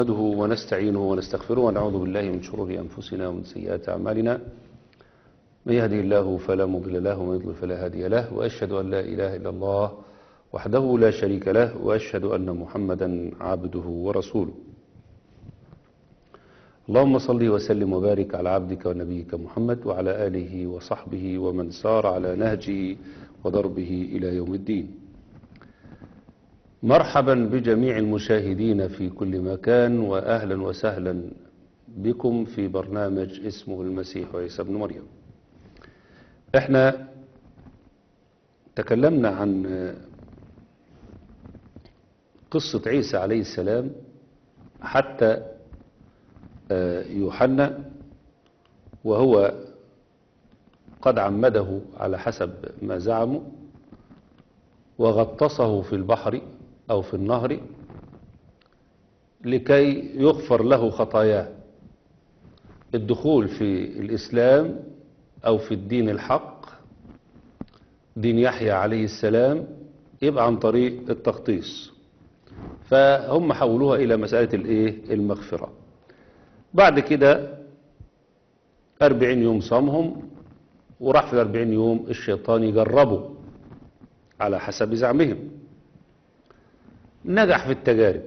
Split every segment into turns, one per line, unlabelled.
نحمده ونستعينه ونستغفره ونعوذ بالله من شرور أنفسنا ومن سيئات أعمالنا من يهدي الله فلا مضل له ومن يضلل فلا هادي له وأشهد أن لا إله إلا الله وحده لا شريك له وأشهد أن محمدا عبده ورسوله اللهم صل وسلم وبارك على عبدك ونبيك محمد وعلى آله وصحبه ومن سار على نهجه وضربه إلى يوم الدين مرحبا بجميع المشاهدين في كل مكان وأهلا وسهلا بكم في برنامج اسمه المسيح وعيسى ابن مريم احنا تكلمنا عن قصة عيسى عليه السلام حتى يوحنا وهو قد عمده على حسب ما زعموا وغطسه في البحر أو في النهر لكي يغفر له خطاياه الدخول في الإسلام أو في الدين الحق دين يحيى عليه السلام يبقى عن طريق التغطيس فهم حولوها إلى مسألة الإيه المغفرة بعد كده أربعين يوم صامهم وراح في الأربعين يوم الشيطان يجربه على حسب زعمهم نجح في التجارب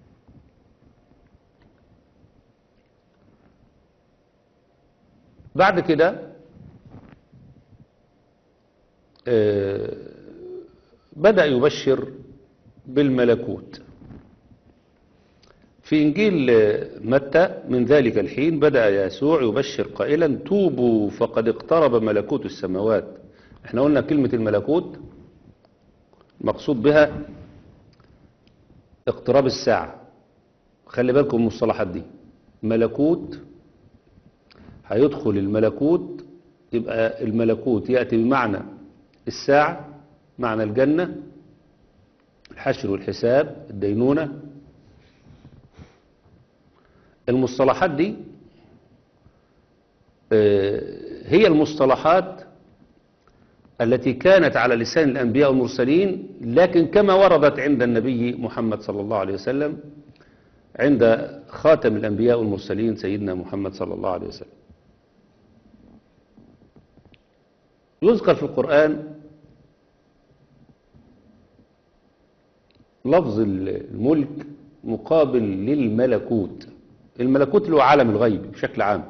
بعد كده بدأ يبشر بالملكوت في إنجيل متى من ذلك الحين بدأ يسوع يبشر قائلا توبوا فقد اقترب ملكوت السماوات احنا قلنا كلمة الملكوت مقصود بها اقتراب الساعة خلي بالكم من المصطلحات دي ملكوت هيدخل الملكوت يبقى الملكوت يأتي بمعنى الساعة معنى الجنة الحشر والحساب الدينونة المصطلحات دي هي المصطلحات التي كانت على لسان الأنبياء والمرسلين لكن كما وردت عند النبي محمد صلى الله عليه وسلم عند خاتم الأنبياء والمرسلين سيدنا محمد صلى الله عليه وسلم يذكر في القرآن لفظ الملك مقابل للملكوت الملكوت اللي هو عالم الغيب بشكل عام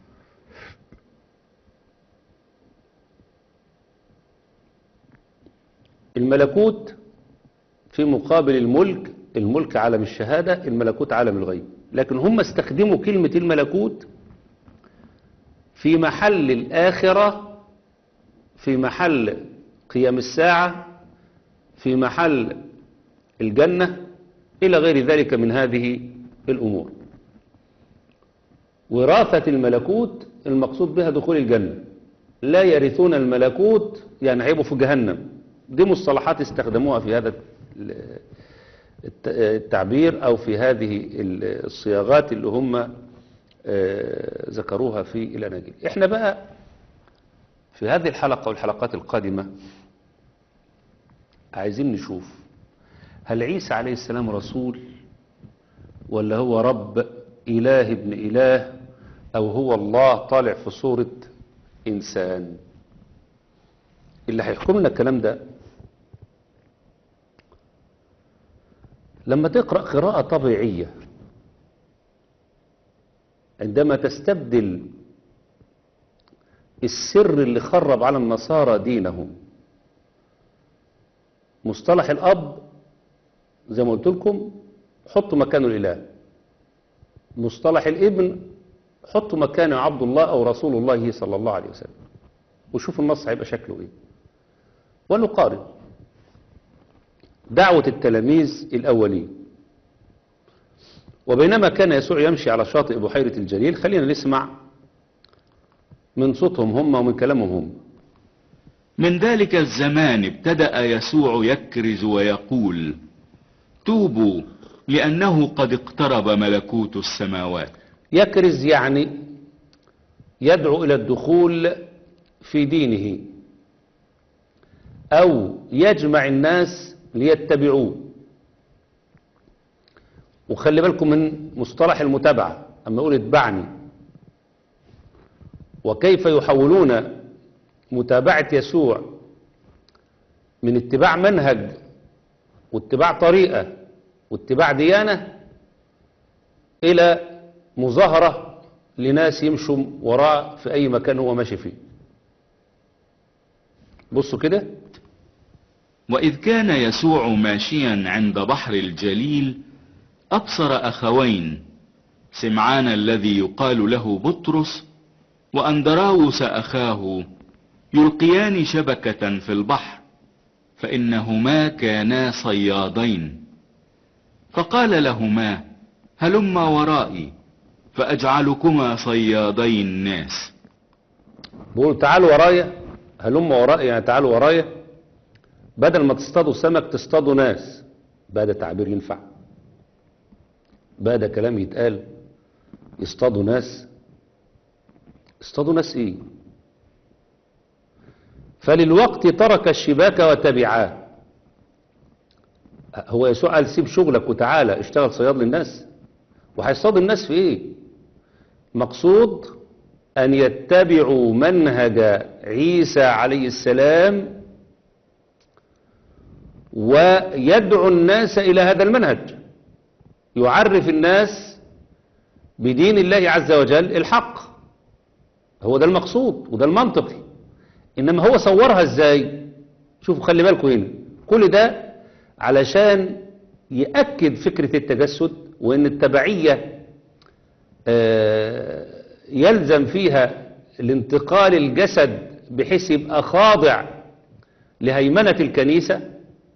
الملكوت في مقابل الملك الملك عالم الشهادة الملكوت عالم الغيب لكن هم استخدموا كلمة الملكوت في محل الآخرة في محل قيام الساعة في محل الجنة إلى غير ذلك من هذه الأمور وراثة الملكوت المقصود بها دخول الجنة لا يرثون الملكوت يعني هيبقوا في جهنم دي مصطلحات استخدموها في هذا التعبير أو في هذه الصياغات اللي هم ذكروها في الأناجيل احنا بقى في هذه الحلقة والحلقات القادمة عايزين نشوف هل عيسى عليه السلام رسول ولا هو رب إله ابن إله أو هو الله طالع في صورة إنسان اللي هيحكم لنا الكلام ده لما تقرأ قراءة طبيعية عندما تستبدل السر اللي خرب على النصارى دينهم مصطلح الأب زي ما قلت لكم حطوا مكانه الإله مصطلح الابن حطوا مكانه عبد الله أو رسول الله صلى الله عليه وسلم وشوفوا النص هيبقى شكله ايه ونقارن دعوة التلاميذ الأولين وبينما كان يسوع يمشي على شاطئ بحيرة الجليل خلينا نسمع من صوتهم هم ومن كلامهم هم
من ذلك الزمان ابتدأ يسوع يكرز ويقول توبوا لأنه قد اقترب ملكوت السماوات
يكرز يعني يدعو إلى الدخول في دينه أو يجمع الناس ليتبعوه وخلي بالكم من مصطلح المتابعة أما أقول اتبعني وكيف يحولون متابعة يسوع من اتباع منهج واتباع طريقة واتباع ديانة إلى مظاهرة لناس يمشوا وراء في أي مكان هو ماشي فيه بصوا كده
وإذ كان يسوع ماشيا عند بحر الجليل أبصر أخوين سمعان الذي يقال له بطرس وأندراوس أخاه يلقيان شبكة في البحر فإنهما كانا صيادين فقال لهما هلما ورائي فأجعلكما صيادي الناس
بقول تعالوا ورايا هلم ورايا يعني تعالوا ورايا بدل ما تصطادوا سمك تصطادوا ناس بقى ده تعبير ينفع بقى ده كلام يتقال يصطادوا ناس اصطادوا ناس ايه فللوقت ترك الشباك وتبعاه هو يسوع قال سيب شغلك وتعالى اشتغل صياد للناس وهيصطاد الناس في ايه مقصود ان يتبعوا منهج عيسى عليه السلام ويدعو الناس الى هذا المنهج يعرف الناس بدين الله عز وجل الحق هو ده المقصود وده المنطقي انما هو صورها ازاي شوفوا خلي بالكم هنا كل ده علشان يأكد فكرة التجسد وان التبعية آه، يلزم فيها الانتقال الجسد بحيث يبقى خاضع لهيمنة الكنيسة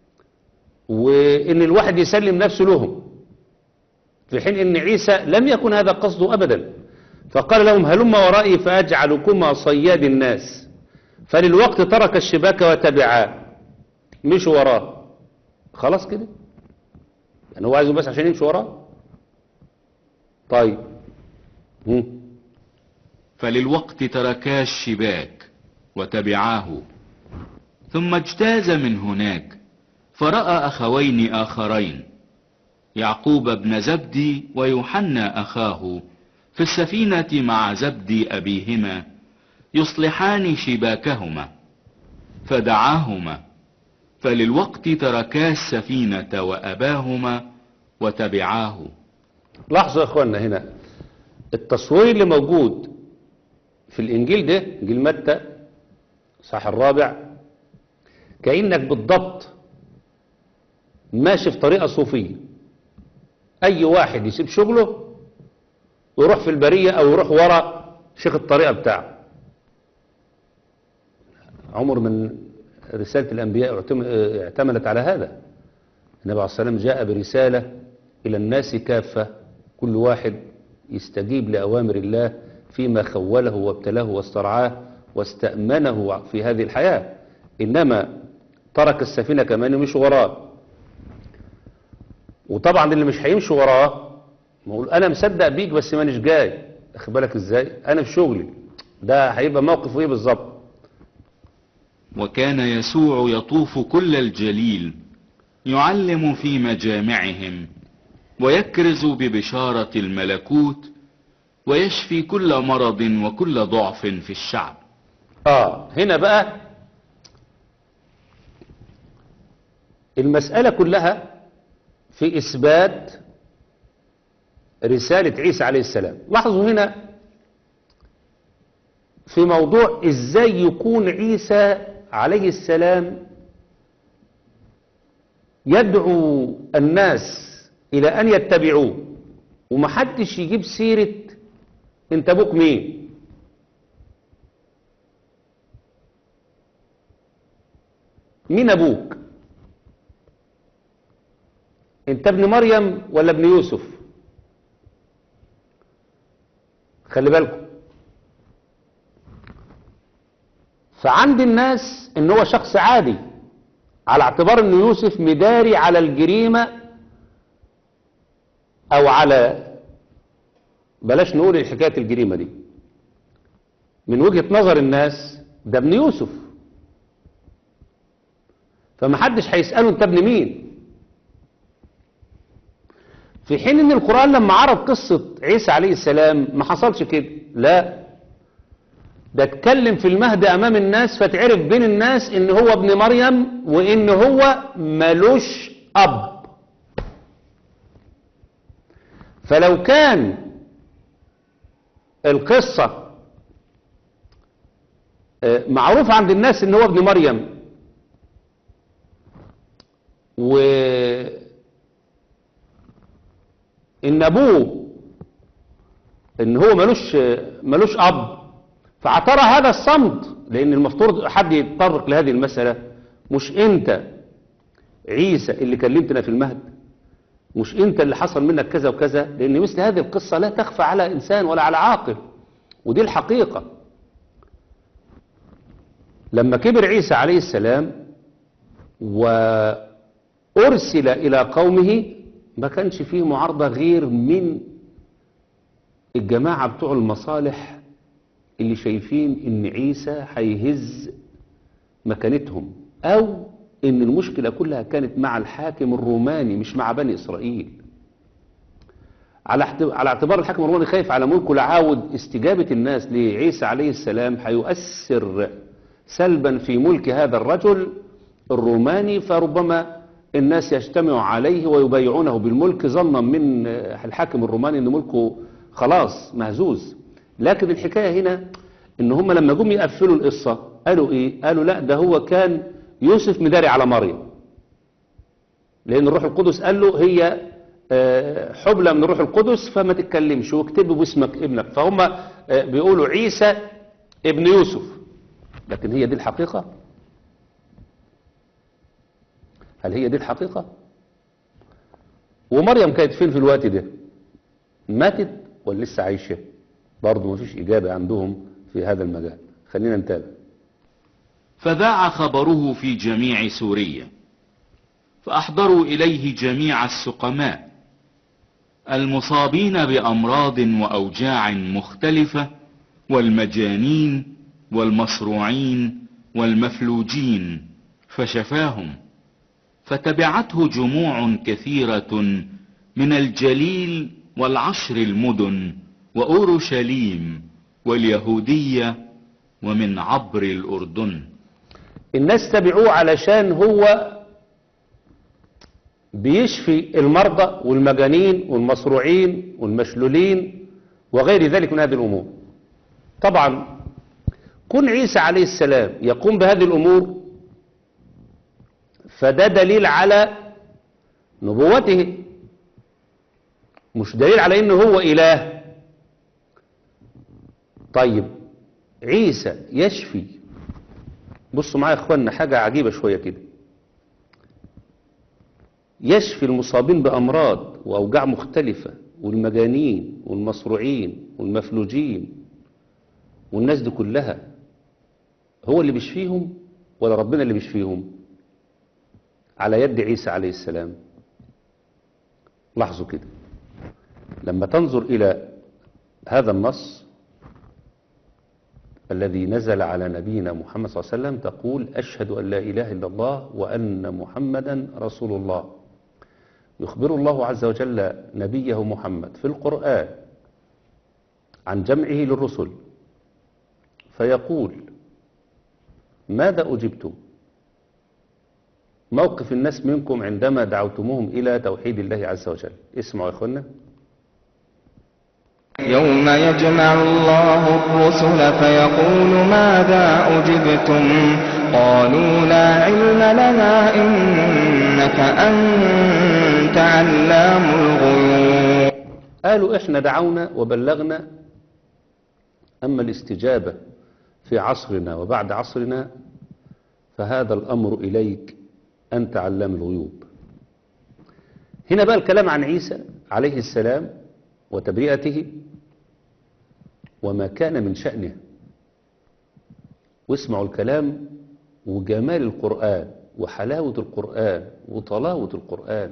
وان الواحد يسلم نفسه لهم في حين ان عيسى لم يكن هذا قصده ابدا فقال لهم هلم ورائي فاجعلكما صياد الناس فللوقت ترك الشباك وتبعاه مشوا وراه خلاص كده يعني هو عايزه بس عشان يمشوا وراه طيب هم.
فللوقت تركا الشباك وتبعاه ثم اجتاز من هناك فرأى أخوين آخرين يعقوب بن زبدي ويوحنا أخاه في السفينة مع زبدي أبيهما يصلحان شباكهما فدعاهما فللوقت تركا السفينة وأباهما وتبعاه
لاحظوا يا اخوانا هنا التصوير اللي موجود في الانجيل ده انجيل متى صح الرابع كأنك بالضبط ماشي في طريقة صوفية اي واحد يسيب شغله ويروح في البرية او يروح ورا شيخ الطريقة بتاعه عمر من رسالة الانبياء اعتم- اعتمدت على هذا النبي عليه الصلاة والسلام جاء برسالة إلى الناس كافة كل واحد يستجيب لأوامر الله فيما خوله وابتلاه واسترعاه واستأمنه في هذه الحياة إنما ترك السفينة كمان يمشي وراه وطبعا اللي مش هيمشي وراه بقول أنا مصدق بيك بس مانيش جاي أخد بالك إزاي أنا في شغلي ده هيبقى موقف إيه بالظبط
وكان يسوع يطوف كل الجليل يعلم في مجامعهم ويكرز ببشارة الملكوت ويشفي كل مرض وكل ضعف في الشعب
آه هنا بقى المسألة كلها في إثبات رسالة عيسى عليه السلام لاحظوا هنا في موضوع إزاي يكون عيسى عليه السلام يدعو الناس إلى أن يتبعوه ومحدش يجيب سيرة انت ابوك مين مين ابوك انت ابن مريم ولا ابن يوسف خلي بالكم فعند الناس ان هو شخص عادي على اعتبار ان يوسف مداري على الجريمة او على بلاش نقول حكاية الجريمة دي من وجهة نظر الناس ده ابن يوسف فمحدش هيسأله انت ابن مين في حين ان القرآن لما عرض قصة عيسى عليه السلام ما حصلش كده لا ده اتكلم في المهد امام الناس فتعرف بين الناس ان هو ابن مريم وان هو ملوش اب فلو كان القصة آه، معروف عند الناس ان هو ابن مريم و ان ابوه ان هو ملوش ملوش اب فاعترى هذا الصمت لان المفترض حد يتطرق لهذه المسألة مش انت عيسى اللي كلمتنا في المهد مش انت اللي حصل منك كذا وكذا لان مثل هذه القصة لا تخفى على انسان ولا على عاقل ودي الحقيقة لما كبر عيسى عليه السلام وأرسل إلى قومه ما كانش فيه معارضة غير من الجماعة بتوع المصالح اللي شايفين ان عيسى هيهز مكانتهم او ان المشكلة كلها كانت مع الحاكم الروماني مش مع بني اسرائيل على احت- على اعتبار الحاكم الروماني خايف على ملكه لعاود استجابة الناس لعيسى عليه السلام هيؤثر سلبا في ملك هذا الرجل الروماني فربما الناس يجتمعوا عليه ويبايعونه بالملك ظنا من الحاكم الروماني ان ملكه خلاص مهزوز لكن الحكاية هنا ان هم لما جم يقفلوا القصة قالوا ايه قالوا لا ده هو كان يوسف مداري على مريم لان الروح القدس قال له هي آه، حبلى من الروح القدس فما تتكلمش واكتبوا باسمك ابنك فهم آه، بيقولوا عيسى ابن يوسف لكن هي دي الحقيقة هل هي دي الحقيقة ومريم كانت فين في الوقت ده ماتت ولا لسه عايشة برضه مفيش إجابة عندهم في هذا المجال خلينا نتابع
فذاع خبره في جميع سوريا فأحضروا إليه جميع السقماء المصابين بأمراض وأوجاع مختلفة والمجانين والمصروعين والمفلوجين فشفاهم فتبعته جموع كثيرة من الجليل والعشر المدن وأورشليم واليهودية ومن عبر الأردن
الناس تبعوه علشان هو بيشفي المرضى والمجانين والمصروعين والمشلولين وغير ذلك من هذه الأمور طبعا كن عيسى عليه السلام يقوم بهذه الأمور فده دليل على نبوته مش دليل على انه هو اله طيب عيسى يشفي بصوا معايا يا اخوانا حاجة عجيبة شوية كده يشفي المصابين بأمراض وأوجاع مختلفة والمجانين والمصروعين والمفلوجين والناس دي كلها هو اللي بيشفيهم ولا ربنا اللي بيشفيهم على يد عيسى عليه السلام لاحظوا كده لما تنظر إلى هذا النص الذي نزل على نبينا محمد صلى الله عليه وسلم تقول أشهد أن لا إله إلا الله وأن محمدا رسول الله يخبر الله عز وجل نبيه محمد في القرآن عن جمعه للرسل فيقول ماذا أجبتم موقف الناس منكم عندما دعوتموهم إلى توحيد الله عز وجل اسمعوا يا أخوانا
يوم يجمع الله الرسل فيقول ماذا أجبتم قالوا لا علم لنا إنك أنت علام الغيوب
قالوا إحنا دعونا وبلغنا أما الاستجابة في عصرنا وبعد عصرنا فهذا الأمر إليك أنت علام الغيوب هنا بقى الكلام عن عيسى عليه السلام وتبرئته وما كان من شأنه واسمعوا الكلام وجمال القرآن وحلاوة القرآن وطلاوة القرآن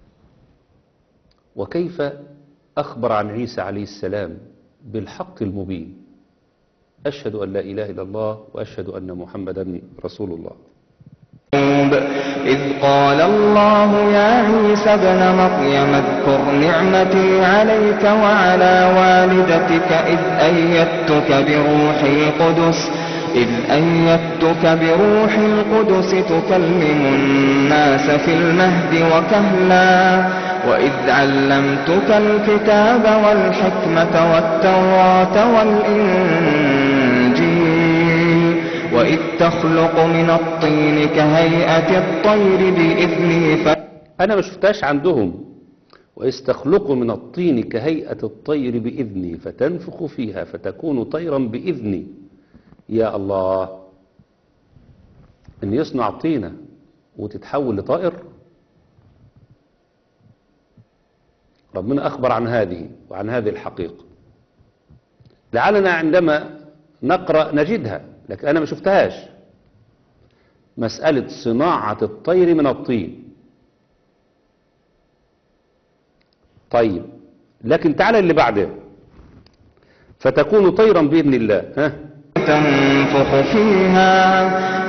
وكيف أخبر عن عيسى عليه السلام بالحق المبين أشهد أن لا إله إلا الله وأشهد أن محمدا رسول الله
إذ قال الله يا عيسى ابن مريم اذكر نعمتي عليك وعلى والدتك إذ أيدتك بروح القدس إذ أيدتك بروح القدس تكلم الناس في المهد وكهلا وإذ علمتك الكتاب والحكمة والتوراة والإنجيل وإذ تخلق من الطين كهيئة الطير بإذني ف...
أنا ما شفتهاش عندهم ويستخلق من الطين كهيئة الطير بإذني فتنفخ فيها فتكون طيرا بإذني يا الله أن يصنع طينة وتتحول لطائر ربنا أخبر عن هذه وعن هذه الحقيقة لعلنا عندما نقرأ نجدها لكن أنا ما شفتهاش مسألة صناعة الطير من الطين طيب لكن تعالى اللي بعده فتكون طيرا بإذن الله ها
تنفخ فيها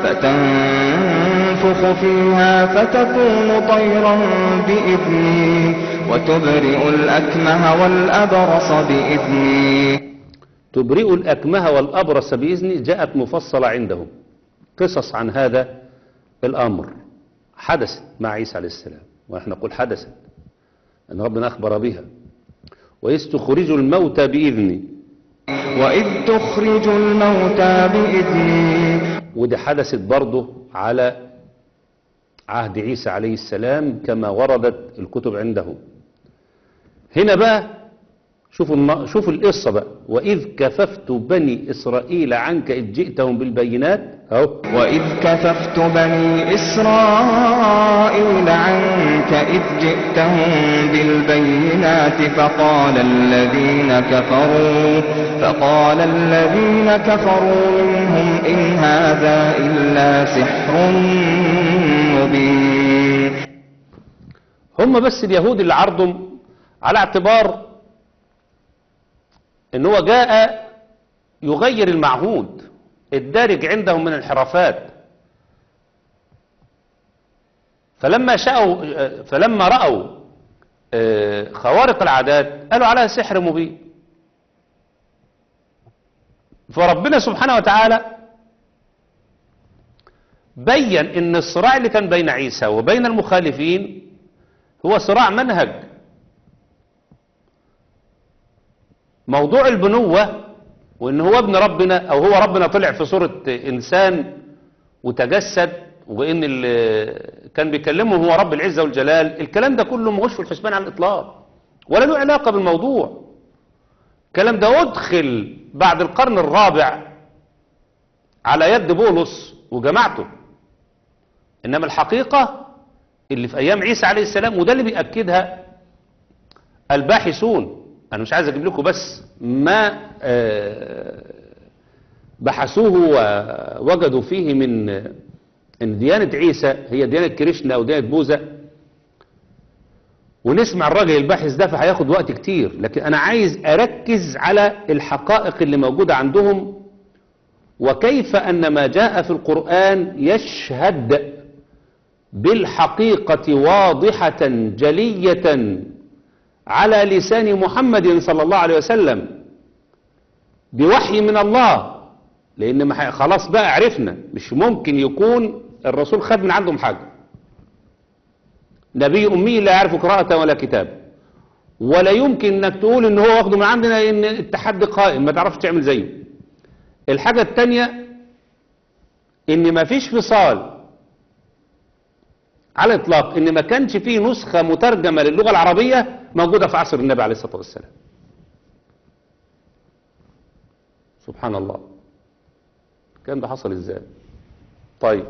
فتنفخ فيها فتكون طيرا بإذني وتبرئ الأكمه والأبرص بإذني
تبرئ الأكمه والأبرص بإذني جاءت مفصلة عندهم قصص عن هذا الأمر حدثت مع عيسى عليه السلام ونحن نقول حدثت أن ربنا أخبر بها وإذ تخرج الموتى بإذني
وإذ تخرج الموتى بإذني
ودي حدثت برضه على عهد عيسى عليه السلام كما وردت الكتب عنده هنا بقى شوفوا الم... شوفوا القصة بقى وإذ كففت بني إسرائيل عنك إذ جئتهم بالبينات أهو
وإذ كففت بني إسرائيل عنك إذ جئتهم بالبينات فقال الذين كفروا فقال الذين كفروا منهم إن هذا إلا سحر مبين
هم بس اليهود اللي عرضهم على اعتبار ان هو جاء يغير المعهود الدارج عندهم من الانحرافات فلما شاءوا فلما رأوا آه، خوارق العادات قالوا عليها سحر مبين فربنا سبحانه وتعالى بين ان الصراع اللي كان بين عيسى وبين المخالفين هو صراع منهج موضوع البنوة وان هو ابن ربنا او هو ربنا طلع في صورة انسان وتجسد وان اللي كان بيكلمه هو رب العزة والجلال الكلام ده كله مغش في الحسبان على الاطلاق ولا له علاقة بالموضوع الكلام ده ادخل بعد القرن الرابع على يد بولس وجماعته انما الحقيقة اللي في ايام عيسى عليه السلام وده اللي بيأكدها الباحثون انا مش عايز اجيب لكم بس ما آه، بحثوه ووجدوا فيه من ان ديانة عيسى هي ديانة كريشنا او ديانة بوذا ونسمع الراجل الباحث ده فهياخد وقت كتير لكن انا عايز اركز على الحقائق اللي موجودة عندهم وكيف ان ما جاء في القرآن يشهد بالحقيقة واضحة جلية على لسان محمد صلى الله عليه وسلم بوحي من الله لان ما ح- خلاص بقى عرفنا مش ممكن يكون الرسول خد من عندهم حاجة نبي امي لا يعرف قراءة ولا كتاب ولا يمكن انك تقول ان هو واخده من عندنا ان التحدي قائم ما تعرفش تعمل زيه الحاجة التانية ان ما فيش فصال على الاطلاق ان ما كانش فيه نسخة مترجمة للغة العربية موجودة في عصر النبي عليه الصلاة والسلام سبحان الله الكلام ده حصل ازاي طيب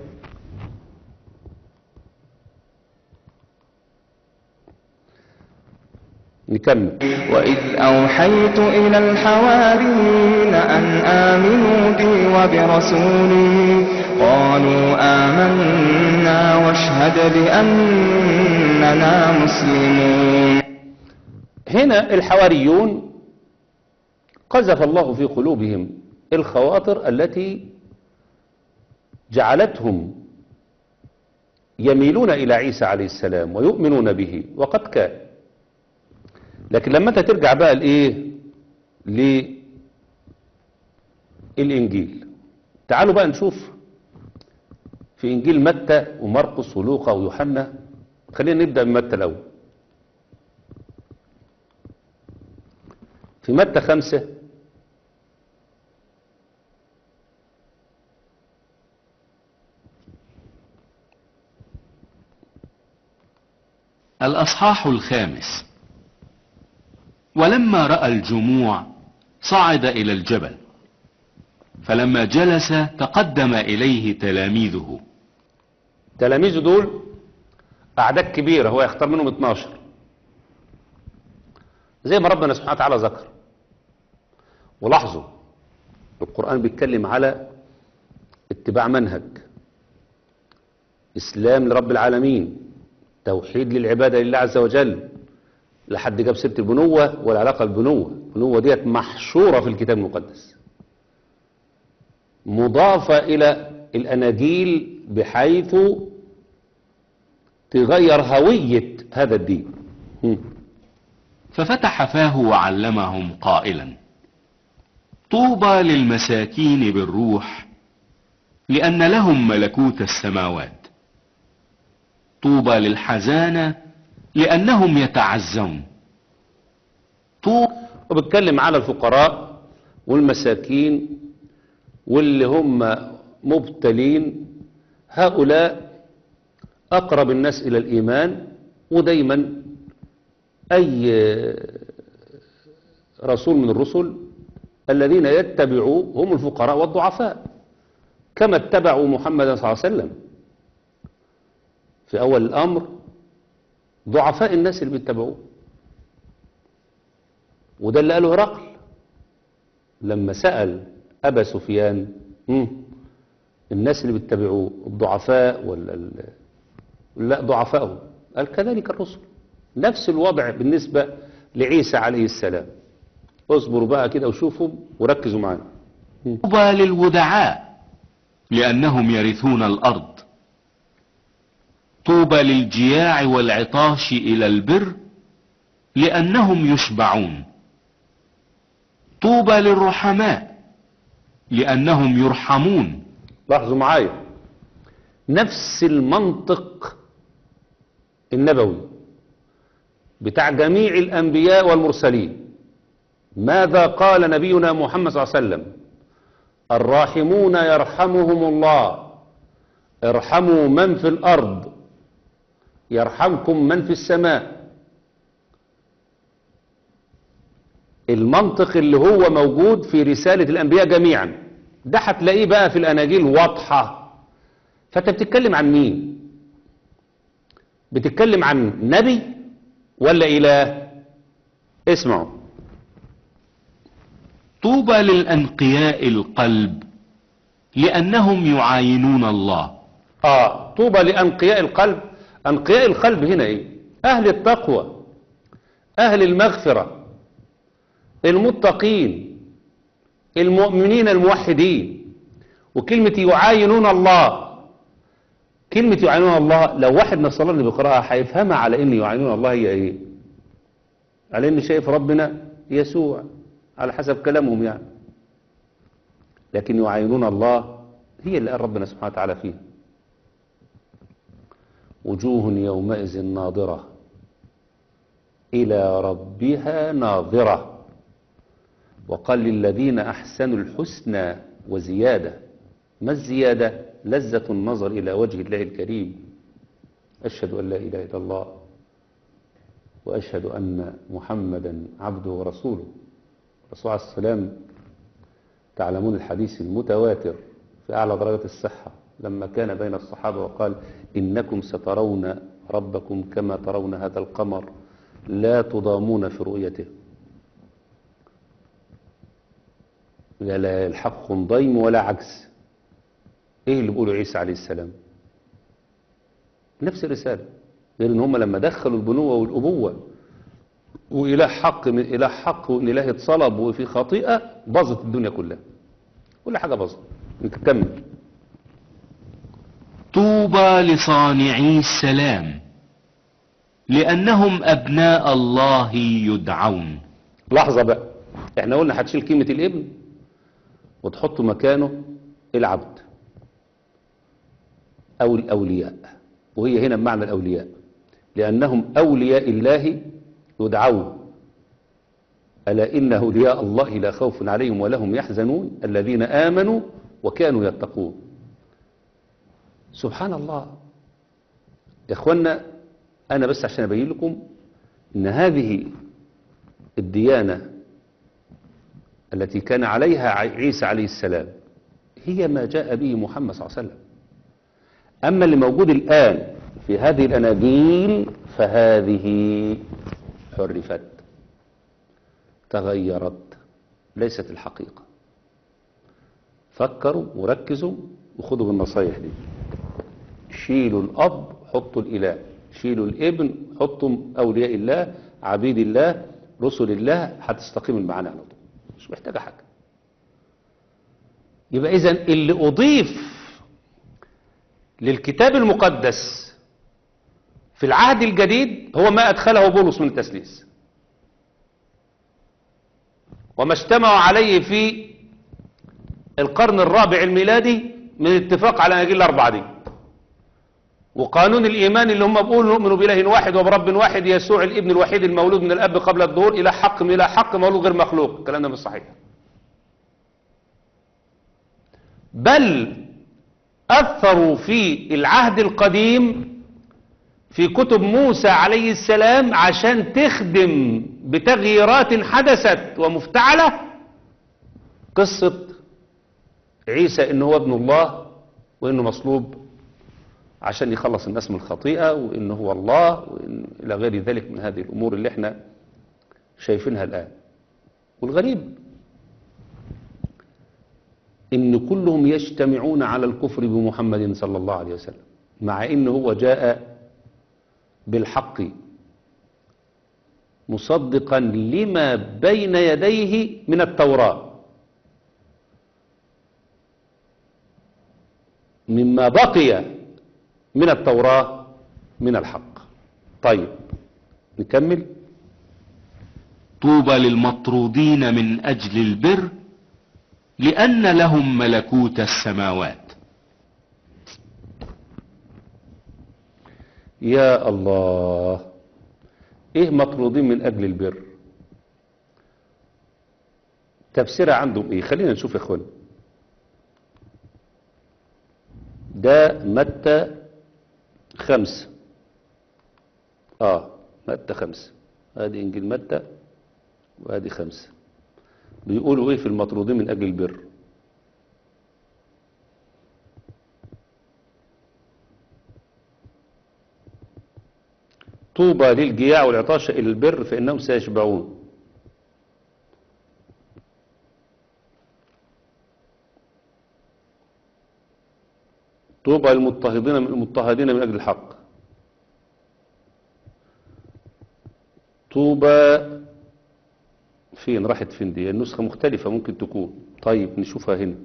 نكمل
وإذ أوحيت إلى الحواريين أن آمنوا بي وبرسولي قالوا آمنا واشهد بأننا مسلمون
هنا الحواريون قذف الله في قلوبهم الخواطر التي جعلتهم يميلون إلى عيسى عليه السلام ويؤمنون به وقد كان لكن لما انت ترجع بقى لإيه للإنجيل تعالوا بقى نشوف في إنجيل متى ومرقس ولوقا ويوحنا خلينا نبدأ بمتى الأول في متى خمسة
الأصحاح الخامس ولما رأى الجموع صعد إلى الجبل فلما جلس تقدم إليه تلاميذه
تلاميذه دول أعداد كبيرة هو يختار منهم 12 زي ما ربنا سبحانه وتعالى ذكر ولاحظوا القرآن بيتكلم على اتباع منهج إسلام لرب العالمين توحيد للعبادة لله عز وجل لحد جاب سيرة البنوة والعلاقة بالبنوة البنوة ديت محشورة في الكتاب المقدس مضافة إلى الأناجيل بحيث تغير هوية هذا الدين هم.
ففتح فاه وعلمهم قائلا طوبى للمساكين بالروح لأن لهم ملكوت السماوات طوبى للحزانة لأنهم يتعزون طوبى
وبتكلم على الفقراء والمساكين واللي هم مبتلين هؤلاء أقرب الناس إلى الإيمان ودايما أي رسول من الرسل الذين يتبعوا هم الفقراء والضعفاء كما اتبعوا محمدا صلى الله عليه وسلم في أول الأمر ضعفاء الناس اللي بيتبعوه وده اللي قاله هرقل لما سأل أبا سفيان مم، الناس اللي بيتبعوه الضعفاء ولا ال- لا ضعفائهم قال كذلك الرسل نفس الوضع بالنسبة لعيسى عليه السلام اصبروا بقى كده وشوفوا وركزوا معانا
طوبى للودعاء لأنهم يرثون الأرض طوبى للجياع والعطاش إلى البر لأنهم يشبعون طوبى للرحماء لأنهم يرحمون
لاحظوا معايا نفس المنطق النبوي بتاع جميع الأنبياء والمرسلين ماذا قال نبينا محمد صلى الله عليه وسلم الراحمون يرحمهم الله ارحموا من في الأرض يرحمكم من في السماء المنطق اللي هو موجود في رسالة الأنبياء جميعا ده هتلاقيه بقى في الأناجيل واضحة فأنت بتتكلم عن مين بتتكلم عن نبي ولا إله اسمعوا
طوبى للأنقياء القلب لأنهم يعاينون الله
آه طوبى لأنقياء القلب أنقياء القلب هنا إيه أهل التقوى أهل المغفرة المتقين المؤمنين الموحدين وكلمة يعاينون الله كلمة يعاينون الله لو واحد نصراني بيقراها هيفهمها على إن يعاينون الله هي إيه على إن شايف ربنا يسوع على حسب كلامهم يعني لكن يعاينون الله هي اللي قال ربنا سبحانه وتعالى فيها وجوه يومئذ ناظرة إلى ربها ناظرة وقال للذين أحسنوا الحسنى وزيادة ما الزيادة لذة النظر إلى وجه الله الكريم أشهد أن لا إله إلا الله وأشهد أن محمدا عبده ورسوله الرسول عليه السلام تعلمون الحديث المتواتر في أعلى درجة الصحة لما كان بين الصحابة وقال إنكم سترون ربكم كما ترون هذا القمر لا تضامون في رؤيته لا لا الحق ضيم ولا عكس ايه اللي بيقوله عيسى عليه السلام نفس الرسالة غير ان هم لما دخلوا البنوة والأبوة وإله حق من إله حق وإن إله اتصلب وفي خطيئة باظت الدنيا كلها كل حاجة باظت نكمل
طوبى طوبى لصانعي السلام لأنهم أبناء الله يدعون
لحظة بقى احنا قلنا هتشيل كلمة الابن وتحط مكانه العبد او الاولياء وهي هنا بمعنى الاولياء لانهم اولياء الله يدعون الا ان اولياء الله لا خوف عليهم ولا هم يحزنون الذين امنوا وكانوا يتقون سبحان الله يا اخوانا انا بس عشان ابين لكم ان هذه الديانة التي كان عليها عيسى عليه السلام هي ما جاء به محمد صلى الله عليه وسلم أما اللي موجود الآن في هذه الأناجيل فهذه حرفت تغيرت ليست الحقيقة فكروا وركزوا وخذوا بالنصايح دي شيلوا الأب حطوا الإله شيلوا الابن حطوا أولياء الله عبيد الله رسل الله هتستقيم المعاني على طول مش محتاجة حاجة يبقى إذا اللي أضيف للكتاب المقدس في العهد الجديد هو ما أدخله بولس من التسليس وما اجتمعوا عليه في القرن الرابع الميلادي من اتفاق على أناجيل الأربعة دي وقانون الإيمان اللي هم بيقولوا نؤمن بإله واحد وبرب واحد يسوع الابن الوحيد المولود من الأب قبل الظهور إلى حق من إلى حق مولود غير مخلوق الكلام ده مش صحيح بل أثروا في العهد القديم في كتب موسى عليه السلام عشان تخدم بتغييرات حدثت ومفتعلة قصة عيسى إنه هو ابن الله وإنه مصلوب عشان يخلص الناس من الخطيئة وإنه هو الله وإن إلى غير ذلك من هذه الأمور اللي احنا شايفينها الآن والغريب إن كلهم يجتمعون على الكفر بمحمد صلى الله عليه وسلم مع إنه هو جاء بالحق مصدقا لما بين يديه من التوراة مما بقي من التوراة من الحق طيب نكمل
طوبى للمطرودين من أجل البر لأن لهم ملكوت السماوات
يا الله ايه مطرودين من اجل البر تفسيرها عندهم ايه خلينا نشوف يا اخوان ده متى خمسة اه متى خمسة ادي انجيل متى وادي خمسة بيقولوا ايه في المطرودين من اجل البر طوبى للجياع والعطاش إلى البر فإنهم سيشبعون طوبى للمضطهدين من المضطهدين من أجل الحق طوبى فين راحت فين دي النسخة مختلفة ممكن تكون طيب نشوفها هنا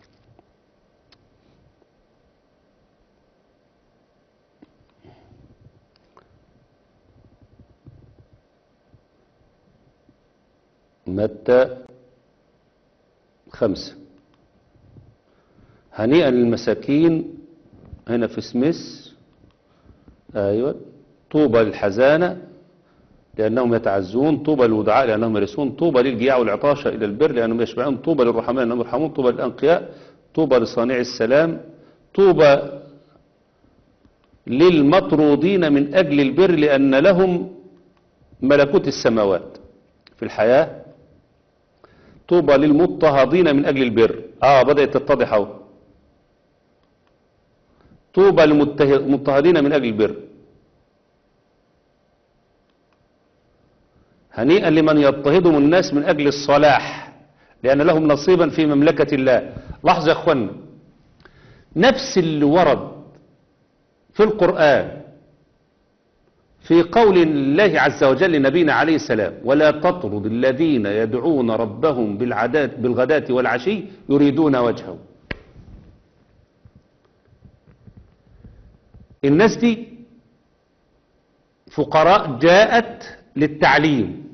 متى خمسة هنيئا للمساكين هنا في سميث ايوه طوبى للحزانة لأنهم يتعزون طوبى للودعاء لأنهم يرثون طوبى للجياع والعطاشة إلى البر لأنهم يشبعون طوبى للرحماء لأنهم يرحمون طوبى للأنقياء طوبى لصانع السلام طوبى للمطرودين من أجل البر لأن لهم ملكوت السماوات في الحياة طوبى للمضطهدين من أجل البر آه بدأت تتضح اهو طوبى للمضطهدين من أجل البر هنيئا لمن يضطهدهم الناس من أجل الصلاح لأن لهم نصيبا في مملكة الله لحظة يا أخوانا نفس اللي ورد في القرآن في قول الله عز وجل لنبينا عليه السلام ولا تطرد الذين يدعون ربهم بالعداة بالغداة والعشي يريدون وجهه الناس دي فقراء جاءت للتعليم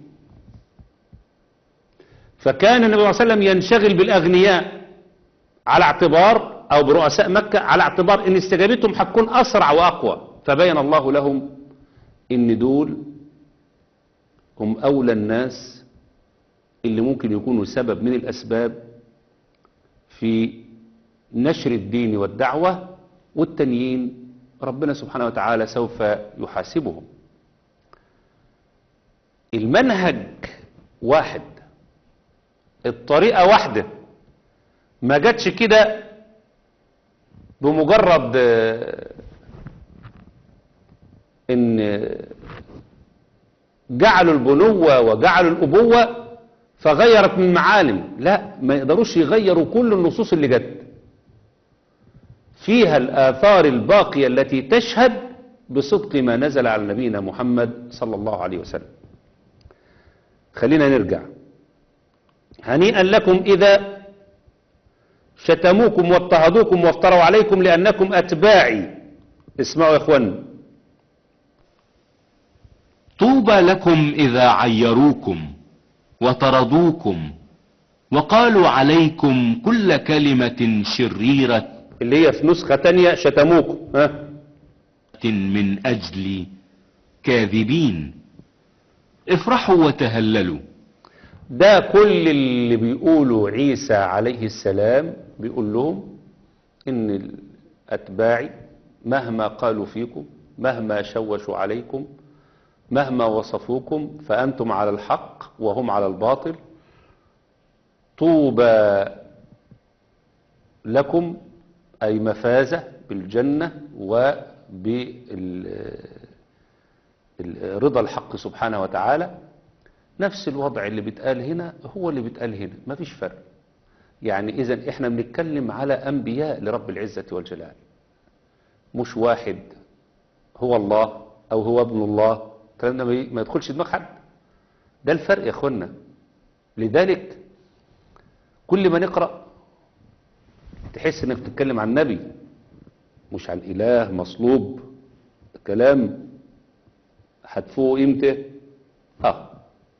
فكان النبي صلى الله عليه وسلم ينشغل بالأغنياء على اعتبار أو برؤساء مكة على اعتبار ان استجابتهم هتكون أسرع وأقوى فبين الله لهم ان دول هم أولى الناس اللي ممكن يكونوا سبب من الأسباب في نشر الدين والدعوة والتانيين ربنا سبحانه وتعالى سوف يحاسبهم المنهج واحد الطريقة واحدة ما جاتش كده بمجرد آه، ان جعلوا البنوة وجعلوا الأبوة فغيرت من معالم لا ما يقدروش يغيروا كل النصوص اللي جت فيها الآثار الباقية التي تشهد بصدق ما نزل على نبينا محمد صلى الله عليه وسلم خلينا نرجع هنيئا لكم إذا شتموكم واضطهدوكم وافتروا عليكم لأنكم أتباعي اسمعوا يا إخوان
طوبى لكم إذا عيروكم وطردوكم وقالوا عليكم كل كلمة شريرة
اللي هي في نسخة تانية شتموكم ها
من أجل كاذبين افرحوا وتهللوا
ده كل اللي بيقولوا عيسى عليه السلام بيقول لهم ان اتباعي مهما قالوا فيكم مهما شوشوا عليكم مهما وصفوكم فانتم على الحق وهم على الباطل طوبى لكم اي مفازه بالجنه وبرضا الحق سبحانه وتعالى نفس الوضع اللي بيتقال هنا هو اللي بيتقال هنا مفيش فرق يعني اذا احنا بنتكلم على انبياء لرب العزة والجلال مش واحد هو الله او هو ابن الله الكلام ده ما ما يدخلش دماغ حد ده الفرق يا اخوانا لذلك كل ما نقرأ تحس انك بتتكلم عن نبي مش عن اله مصلوب كلام هتفوق امتى اه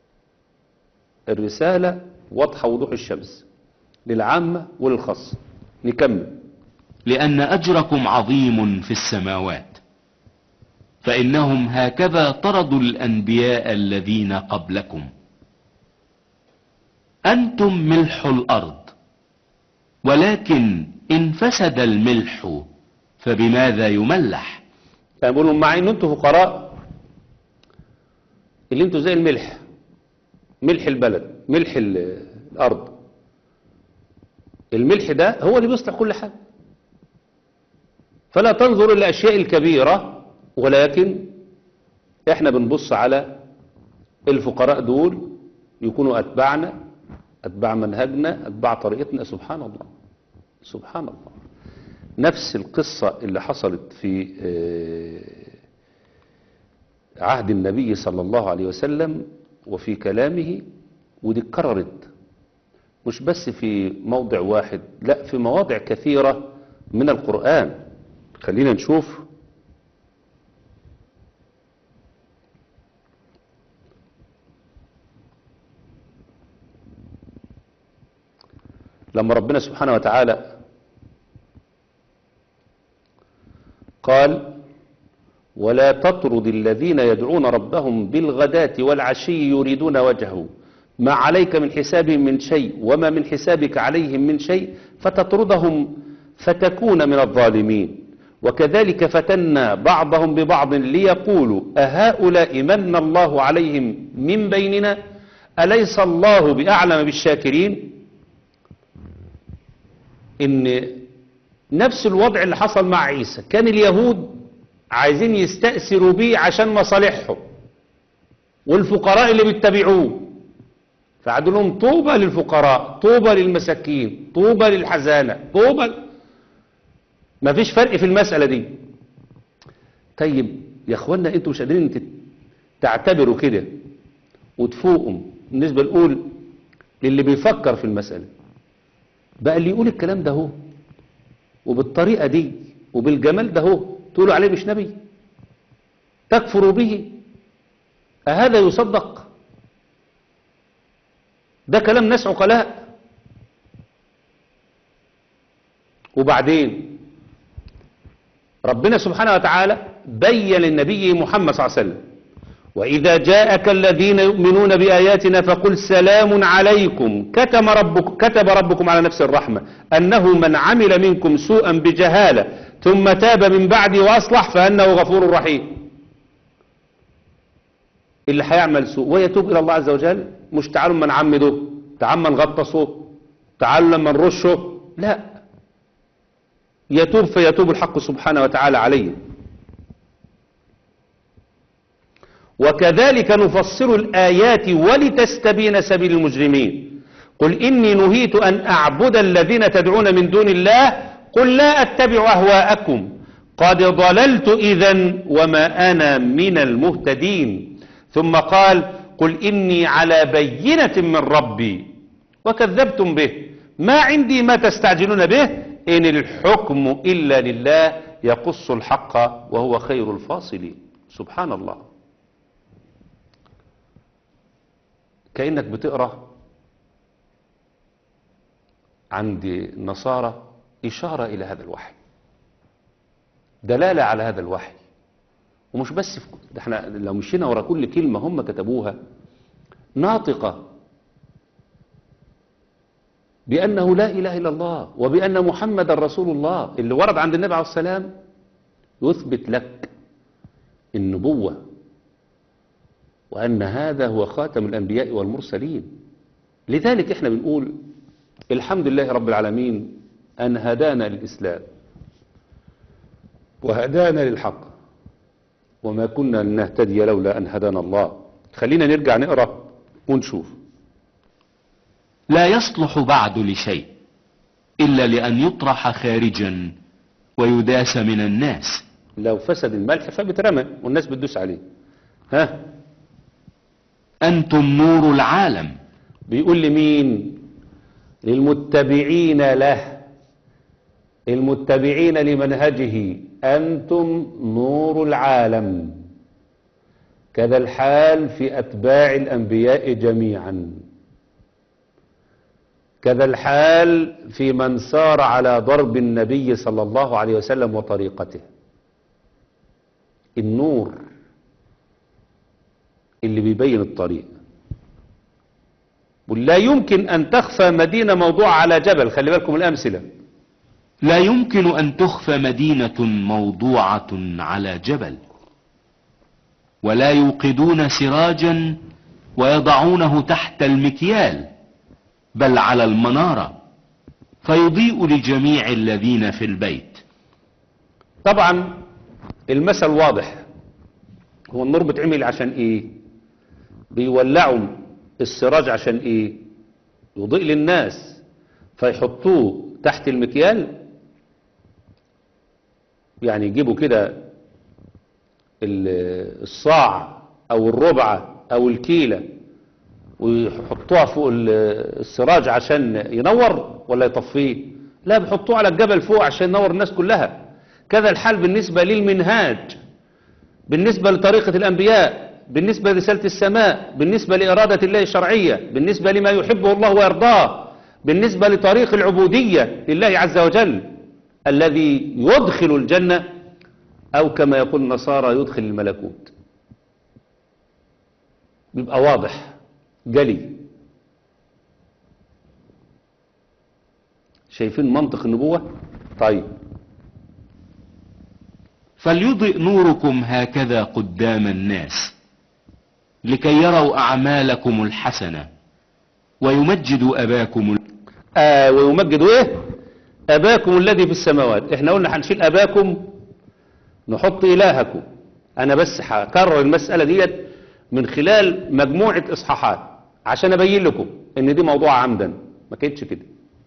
الرسالة واضحة وضوح الشمس للعامة وللخاصة نكمل
لأن أجركم عظيم في السماوات فإنهم هكذا طردوا الأنبياء الذين قبلكم أنتم ملح الأرض ولكن إن فسد الملح فبماذا يملح
يعني بيقولوا مع ان انتوا فقراء اللي انتوا زي الملح ملح البلد ملح ال- الارض الملح ده هو اللي بيصلح كل حاجة فلا تنظر الى الاشياء الكبيرة ولكن احنا بنبص على الفقراء دول يكونوا اتباعنا اتباع منهجنا اتباع طريقتنا سبحان الله سبحان الله نفس القصة اللي حصلت في آه، عهد النبي صلى الله عليه وسلم وفي كلامه ودي اتكررت مش بس في موضع واحد لا في مواضع كثيرة من القرآن خلينا نشوف لما ربنا سبحانه وتعالى قال ولا تطرد الذين يدعون ربهم بالغداة والعشي يريدون وجهه ما عليك من حسابهم من شيء وما من حسابك عليهم من شيء فتطردهم فتكون من الظالمين وكذلك فتنا بعضهم ببعض ليقولوا أهؤلاء من الله عليهم من بيننا أليس الله بأعلم بالشاكرين إن نفس الوضع اللي حصل مع عيسى كان اليهود عايزين يستأثروا بيه عشان مصالحهم والفقراء اللي بيتبعوه فعدوا لهم طوبى للفقراء طوبى للمساكين طوبى للحزانة طوبى ما فيش فرق في المسألة دي طيب يا اخوانا انتوا مش قادرين تت- تعتبروا كده وتفوقوا بالنسبة نقول للي بيفكر في المسألة بقى اللي يقول الكلام ده هو وبالطريقة دي وبالجمال ده هو تقولوا عليه مش نبي تكفروا به أهذا يصدق ده كلام ناس عقلاء وبعدين ربنا سبحانه وتعالى بين للنبي محمد صلى الله عليه وسلم وإذا جاءك الذين يؤمنون بآياتنا فقل سلام عليكم كتب ربكم, كتب ربكم على نفس الرحمة أنه من عمل منكم سوءا بجهالة ثم تاب من بعد وأصلح فأنه غفور رحيم اللي هيعمل سوء ويتوب إلى الله عز وجل مش تعالوا ما نعمده تعالوا ما نغطسه تعالوا لما نرشه لا يتوب فيتوب الحق سبحانه وتعالى عليه وكذلك نفصل الآيات ولتستبين سبيل المجرمين قل إني نهيت أن أعبد الذين تدعون من دون الله قل لا أتبع أهواءكم قد ضللت إذا وما أنا من المهتدين ثم قال قل إني على بينة من ربي وكذبتم به ما عندي ما تستعجلون به إن الحكم إلا لله يقص الحق وهو خير الفاصلين سبحان الله كأنك بتقرأ عند النصارى إشارة إلى هذا الوحي دلالة على هذا الوحي ومش بس في ده احنا لو مشينا ورا كل كلمة هم كتبوها ناطقة بأنه لا إله إلا الله وبأن محمد رسول الله اللي ورد عند النبي عليه السلام يثبت لك النبوة وأن هذا هو خاتم الأنبياء والمرسلين لذلك احنا بنقول الحمد لله رب العالمين أن هدانا للإسلام وهدانا للحق وما كنا لنهتدي لولا أن هدانا الله خلينا نرجع نقرأ ونشوف
لا يصلح بعد لشيء إلا لأن يطرح خارجا ويداس من الناس
لو فسد الملح فبترمى والناس بتدوس عليه ها
أنتم نور العالم
بيقول لمين للمتبعين له المتبعين لمنهجه أنتم نور العالم كذا الحال في أتباع الأنبياء جميعا كذا الحال في من سار على ضرب النبي صلى الله عليه وسلم وطريقته النور اللي بيبين الطريق ولا يمكن أن تخفى مدينة موضوع على جبل خلي بالكم الأمثلة
لا يمكن أن تخفى مدينة موضوعة على جبل ولا يوقدون سراجا ويضعونه تحت المكيال بل على المنارة فيضيء لجميع الذين في البيت
طبعا المثل واضح هو النور بتعمل عشان ايه بيولعوا السراج عشان ايه يضيء للناس فيحطوه تحت المكيال يعني يجيبوا كده ال- الصاع او الربعة او الكيلة ويحطوها فوق ال- السراج عشان ينور ولا يطفيه لا بيحطوه على الجبل فوق عشان ينور الناس كلها كذا الحال بالنسبة للمنهاج بالنسبة لطريقة الأنبياء بالنسبة لرسالة السماء بالنسبة لإرادة الله الشرعية بالنسبة لما يحبه الله ويرضاه بالنسبة لطريق العبودية لله عز وجل الذي يدخل الجنة أو كما يقول النصارى يدخل الملكوت بيبقى واضح جلي شايفين منطق النبوة طيب
فليضئ نوركم هكذا قدام الناس لكي يروا أعمالكم الحسنة ويمجدوا أباكم ال-
آه ويمجدوا ايه اباكم الذي في السماوات احنا قلنا هنشيل اباكم نحط الهكم انا بس هكرر المسألة ديت من خلال مجموعة اصحاحات عشان ابين لكم ان دي موضوع عمدا ما كانتش كده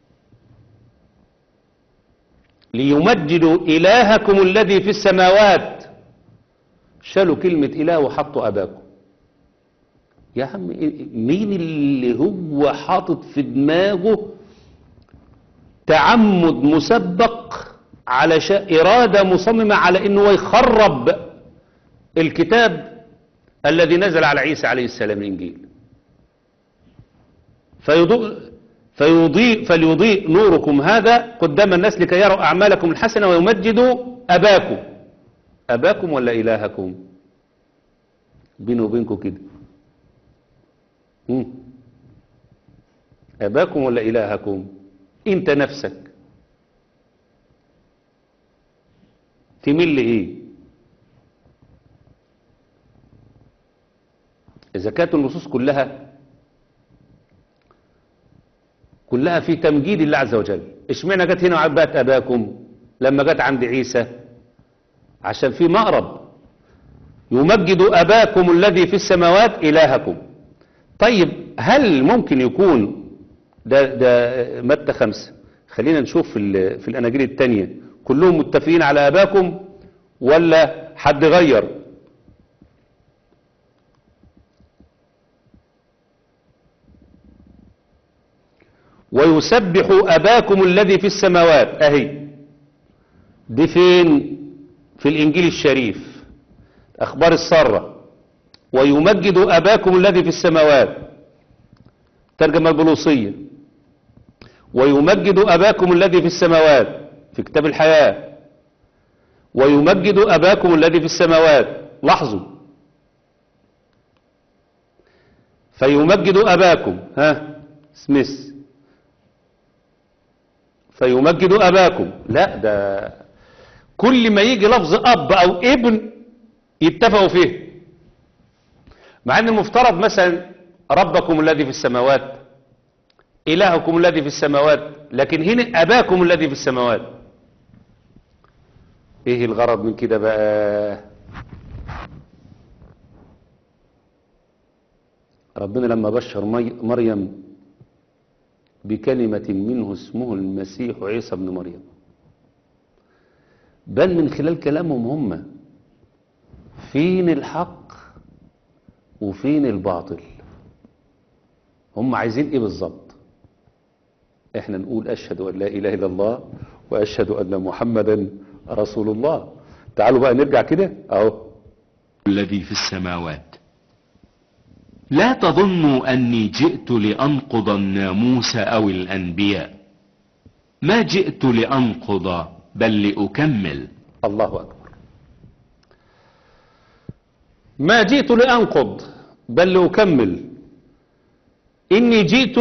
ليمجدوا الهكم الذي في السماوات شالوا كلمة اله وحطوا اباكم يا عم إيه- مين اللي هو حاطط في دماغه تعمد مسبق على شا... إرادة مصممة على أنه يخرب الكتاب الذي نزل على عيسى عليه السلام الإنجيل فيضيء فيضيء فليضيء نوركم هذا قدام الناس لكي يروا أعمالكم الحسنة ويمجدوا أباكم أباكم ولا إلهكم بيني وبينكم كده مم. أباكم ولا إلهكم أنت نفسك تميل لإيه إذا كانت النصوص كلها كلها في تمجيد الله عز وجل اشمعنى جت هنا وعبات أباكم لما جت عند عيسى عشان في مقرب يمجد أباكم الذي في السماوات إلهكم طيب هل ممكن يكون ده ده متى خمسة خلينا نشوف في, ال- في الأناجيل التانية كلهم متفقين على أباكم ولا حد غير ويسبح أباكم الذي في السماوات أهي دي فين في الإنجيل الشريف أخبار السارة ويمجد أباكم الذي في السماوات ترجمة البلوصية ويمجد أباكم الذي في السماوات في كتاب الحياة ويمجد أباكم الذي في السماوات لاحظوا فيمجد أباكم ها سميث فيمجد أباكم لا ده كل ما يجي لفظ أب أو ابن يتفقوا فيه مع أن المفترض مثلا ربكم الذي في السماوات إلهكم الذي في السماوات لكن هنا أباكم الذي في السماوات إيه الغرض من كده بقى ربنا لما بشر مي- مريم بكلمة منه اسمه المسيح عيسى بن مريم بل من خلال كلامهم هم فين الحق وفين الباطل هم عايزين ايه بالظبط احنا نقول اشهد ان لا اله الا الله واشهد ان محمدا رسول الله تعالوا بقى نرجع كده اهو
الذي في السماوات لا تظنوا أني جئت لأنقض الناموس أو الأنبياء ما جئت لأنقض بل لأكمل
الله أكبر ما جئت لأنقض بل لأكمل إني جئت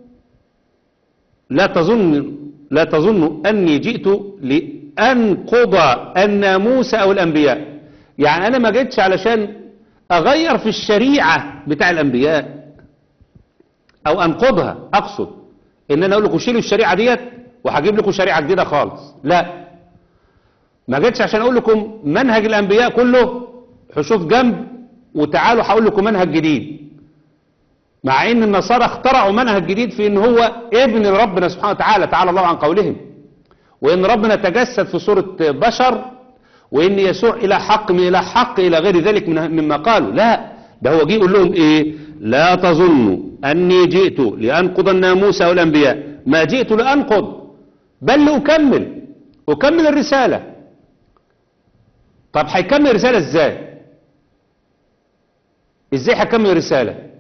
لا تظن لا تظن أني جئت لأنقض الناموس أو الأنبياء يعني أنا ما جيتش علشان أغير في الشريعة بتاع الأنبياء أو أنقضها أقصد إن أنا أقول لكم شيلوا الشريعة ديت وهجيب لكم شريعة جديدة خالص لا ما جيتش عشان اقول لكم منهج الانبياء كله حشوف جنب وتعالوا هقول لكم منهج جديد مع ان النصارى اخترعوا منهج جديد في ان هو ابن ربنا سبحانه وتعالى تعالى الله عن قولهم وان ربنا تجسد في صورة بشر وان يسوع الى حق من الى حق الى غير ذلك من مما قالوا لا ده هو جه يقول لهم ايه لا تظنوا اني جئت لانقض الناموس او الانبياء ما جئت لانقض بل لاكمل اكمل الرساله طب هيكمل الرسالة ازاي ازاي هيكمل الرسالة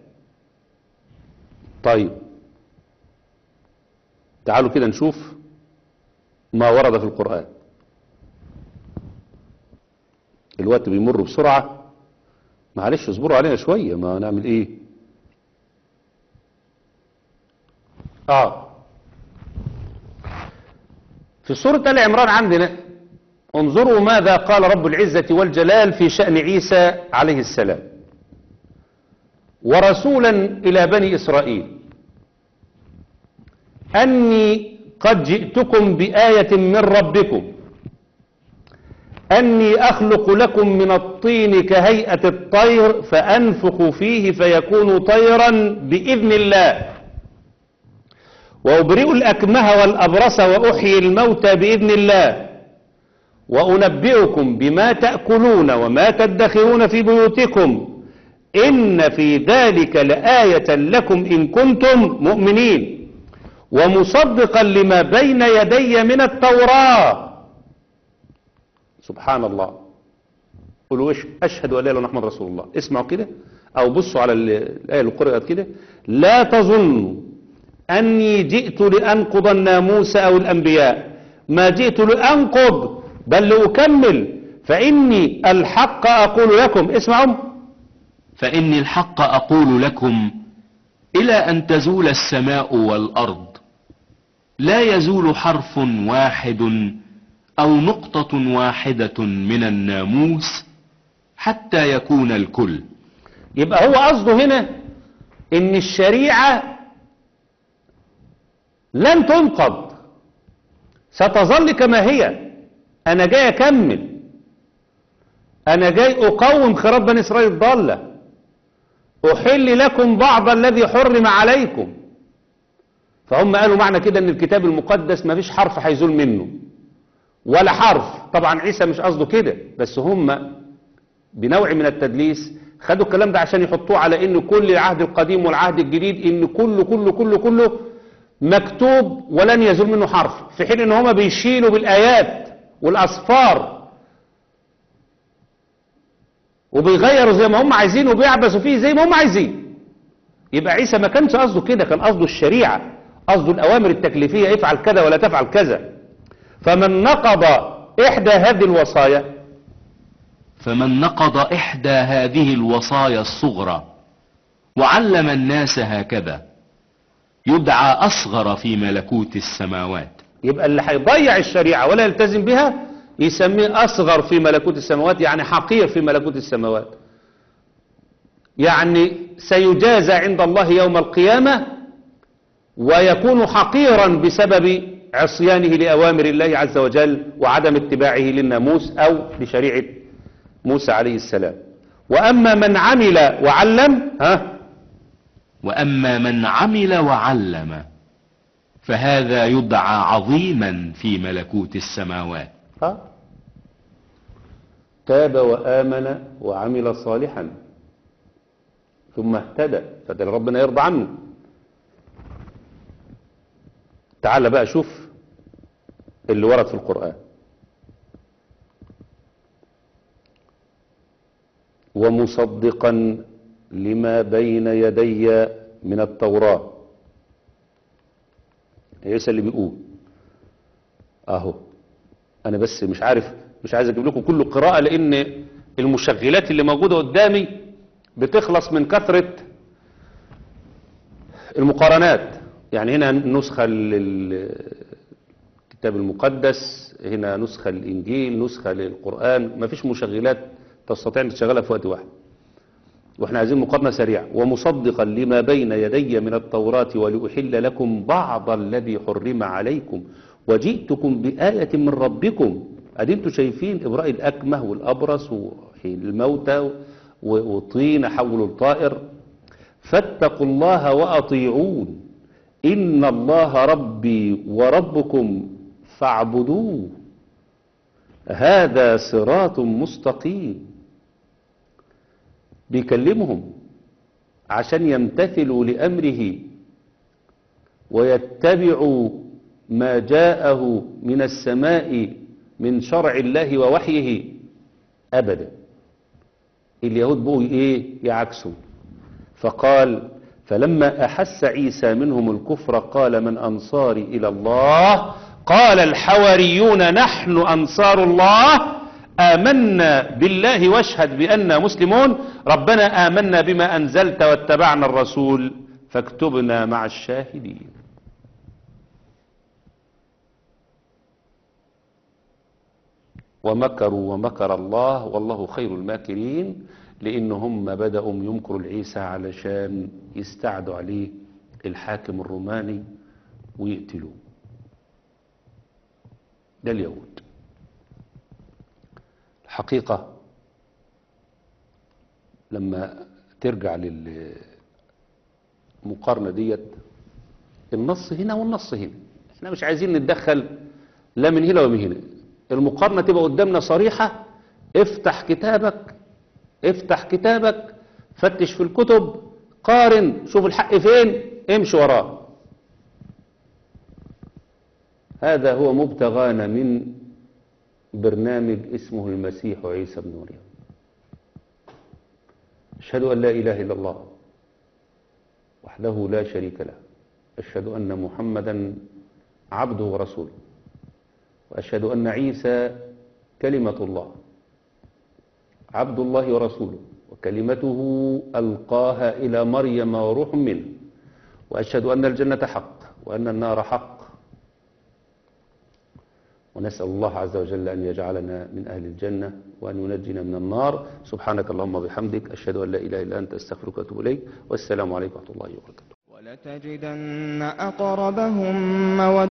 طيب تعالوا كده نشوف ما ورد في القرآن الوقت بيمر بسرعة معلش اصبروا علينا شوية ما نعمل ايه اه في سورة آل عمران عندنا انظروا ماذا قال رب العزة والجلال في شأن عيسى عليه السلام ورسولا إلى بني إسرائيل أني قد جئتكم بآية من ربكم أني أخلق لكم من الطين كهيئة الطير فأنفخ فيه فيكون طيرا بإذن الله وأبرئ الأكمه والأبرص وأحيي الموتى بإذن الله وأنبئكم بما تأكلون وما تدخرون في بيوتكم إن في ذلك لآية لكم إن كنتم مؤمنين ومصدقا لما بين يدي من التوراة سبحان الله قولوا إيش أشهد أن لا إله إلا الله محمد رسول الله اسمعوا كده أو بصوا على ال- الآية اللي قرأت كده لا تظنوا أني جئت لأنقض الناموس أو الأنبياء ما جئت لأنقض بل لأكمل فإني الحق أقول لكم اسمعوا
فإني الحق أقول لكم إلى أن تزول السماء والأرض لا يزول حرف واحد أو نقطة واحدة من الناموس حتى يكون الكل
يبقى هو قصده هنا ان الشريعة لن تنقض ستظل كما هي انا جاي اكمل انا جاي اقوم خراب بني اسرائيل الضالة احل لكم بعض الذي حرم عليكم فهم قالوا معنى كده ان الكتاب المقدس ما فيش حرف هيزول منه ولا حرف طبعا عيسى مش قصده كده بس هم بنوع من التدليس خدوا الكلام ده عشان يحطوه على ان كل العهد القديم والعهد الجديد ان كله كله كله كله مكتوب ولن يزول منه حرف في حين ان هما بيشيلوا بالايات والاصفار وبيغيروا زي ما هم عايزين وبيعبثوا فيه زي ما هم عايزين يبقى عيسى ما كانش قصده كده كان قصده الشريعة قصده الأوامر التكليفية افعل كذا ولا تفعل كذا فمن نقض إحدى هذه الوصايا
فمن نقض إحدى هذه الوصايا الصغرى وعلم الناس هكذا يدعى أصغر في ملكوت السماوات
يبقى اللي هيضيع الشريعة ولا يلتزم بها يسميه أصغر في ملكوت السماوات يعني حقير في ملكوت السماوات يعني سيجازى عند الله يوم القيامة ويكون حقيرا بسبب عصيانه لأوامر الله عز وجل وعدم اتباعه للناموس أو لشريعة موسى عليه السلام وأما من عمل وعلم ها
وأما من عمل وعلم فهذا يدعى عظيما في ملكوت السماوات
ها تاب وآمن وعمل صالحا ثم اهتدى فده اللي ربنا يرضى عنه تعال بقى شوف اللي ورد في القرآن ومصدقا لما بين يدي من التوراة عيسى اللي بيقول اهو انا بس مش عارف مش عايز اجيب لكم كل قراءة لان المشغلات اللي موجودة قدامي بتخلص من كثرة المقارنات يعني هنا نسخة للكتاب المقدس هنا نسخة للإنجيل نسخة للقرآن ما فيش مشغلات تستطيع أن تشغلها في وقت واحد واحنا عايزين مقارنة سريعة ومصدقا لما بين يدي من التوراة ولأحل لكم بعض الذي حرم عليكم وجئتكم بآية من ربكم أدي انتوا شايفين إبراء الأكمه والأبرص وحين الموتى وطين حول الطائر فاتقوا الله وأطيعون إن الله ربي وربكم فاعبدوه هذا صراط مستقيم بيكلمهم عشان يمتثلوا لأمره ويتبعوا ما جاءه من السماء من شرع الله ووحيه أبدا اليهود بقوا ايه يعكسوا فقال فلما أحس عيسى منهم الكفر قال من أنصاري إلى الله قال الحواريون نحن أنصار الله آمنا بالله واشهد بأننا مسلمون ربنا آمنا بما أنزلت واتبعنا الرسول فاكتبنا مع الشاهدين ومكروا ومكر الله والله خير الماكرين لأن هم بدأوا يمكروا العيسى علشان يستعدوا عليه الحاكم الروماني ويقتلوه ده اليهود الحقيقة لما ترجع للمقارنة ديت النص هنا والنص هنا احنا مش عايزين نتدخل لا من هنا ومن هنا المقارنة تبقى قدامنا صريحة افتح كتابك افتح كتابك فتش في الكتب قارن شوف الحق فين امشي وراه هذا هو مبتغانا من برنامج اسمه المسيح عيسى بن مريم أشهد أن لا إله إلا الله وحده لا شريك له أشهد أن محمدا عبده ورسوله وأشهد أن عيسى كلمة الله عبد الله ورسوله وكلمته ألقاها إلى مريم وروح منه وأشهد أن الجنة حق وأن النار حق ونسأل الله عز وجل أن يجعلنا من أهل الجنة وأن ينجينا من النار سبحانك اللهم وبحمدك أشهد أن لا إله إلا أنت أستغفرك وأتوب إليك والسلام عليكم ورحمة الله وبركاته
ولتجدن أقربهم مودة